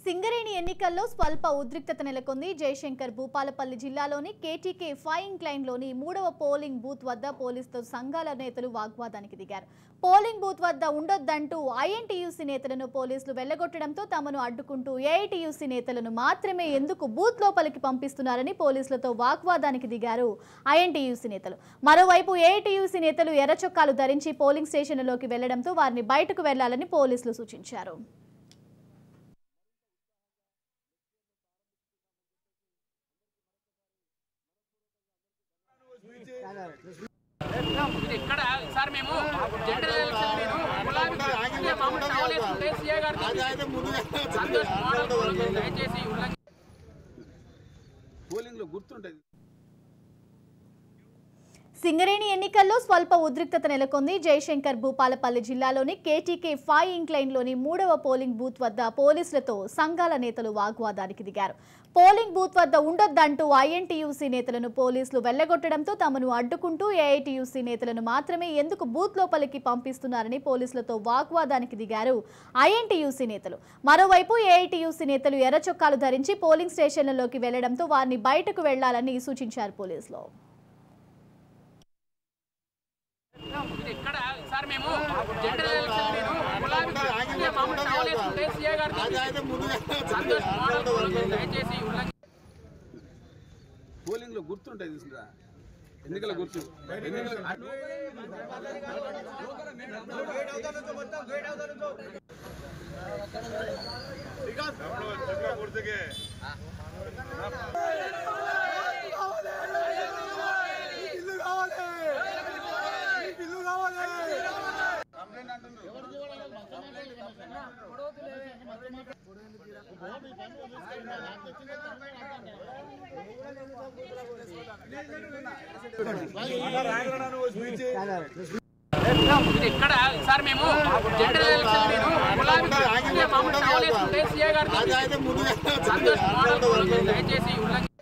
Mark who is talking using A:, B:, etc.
A: సింగరేణి ఎన్నికల్లో స్వల్ప ఉద్రిక్తత నెలకొంది జయశంకర్ భూపాలపల్లి జిల్లాలోని కేటీకే ఫైయింగ్ లైన్లోని మూడవ పోలింగ్ బూత్ వద్ద పోలీసుతో సంఘాల నేతలు వాగ్వాదానికి దిగారు పోలింగ్ బూత్ వద్ద ఉండొద్దంటూ ఐఎన్టీయూసీ నేతలను పోలీసులు వెళ్లగొట్టడంతో తమను అడ్డుకుంటూ ఏఐటీయూసీ నేతలను మాత్రమే ఎందుకు బూత్ లోపలికి పంపిస్తున్నారని పోలీసులతో వాగ్వాదానికి దిగారు ఐఎన్టీయూసీ నేతలు మరోవైపు ఏఐటీయూసీ నేతలు ఎర్ర చొక్కాలు ధరించి పోలింగ్ స్టేషన్లలోకి వెళ్లడంతో వారిని బయటకు వెళ్లాలని పోలీసులు సూచించారు
B: ఇది ఇక్కడ సార్ మేము జనరల్ ఎలక్షన్ నేను గులాబీ అంటే మామూలు టవల్ వేసుకుంటే సీఏ గారికి సంతోష్ మోడల్ గురించి దయచేసి ఉల్లంఘ
C: పోలింగ్ లో గుర్తుంటది
A: సింగరేణి ఎన్నికల్లో స్వల్ప ఉద్రిక్తత నెలకొంది జయశంకర్ భూపాలపల్లి జిల్లాలోని కేటీకే ఫైవ్ ఇంక్లైన్లోని మూడవ పోలింగ్ బూత్ వద్ద పోలీసులతో సంఘాల నేతలు వాగ్వాదానికి దిగారు పోలింగ్ బూత్ వద్ద ఉండొద్దంటూ ఐఎన్టీయూసీ నేతలను పోలీసులు వెళ్లగొట్టడంతో తమను అడ్డుకుంటూ ఏఐటీయూసీ నేతలను మాత్రమే ఎందుకు బూత్ లోపలికి పంపిస్తున్నారని పోలీసులతో వాగ్వాదానికి దిగారు ఐఎన్టీయూసీ నేతలు మరోవైపు ఏఐటీయూసీ నేతలు ఎర్ర చొక్కాలు ధరించి పోలింగ్ స్టేషన్లలోకి వెళ్లడంతో వారిని బయటకు వెళ్లాలని సూచించారు పోలీసులు
B: ఇది ఇక్కడ సార్ మేము జనరల్ ఎలక్షన్ నేను గులాబీ అంటే మామూలు టవల్ వేసుకుంటే సీఏ గారికి సంతోష్ మోడల్ గురించి దయచేసి ఉల్లంఘ
C: పోలింగ్ లో గుర్తుంటది చూసిరా ఎన్నికల గుర్తు ఎన్నికల
B: ఇది ఇక్కడ సార్ మేము జనరల్ ఎలక్షన్ నేను గులాబీ అంటే మామూలు టవల్ వేసుకుంటే సీఏ గారికి సంతోష్ మోడల్ గురించి దయచేసి ఉల్లంఘ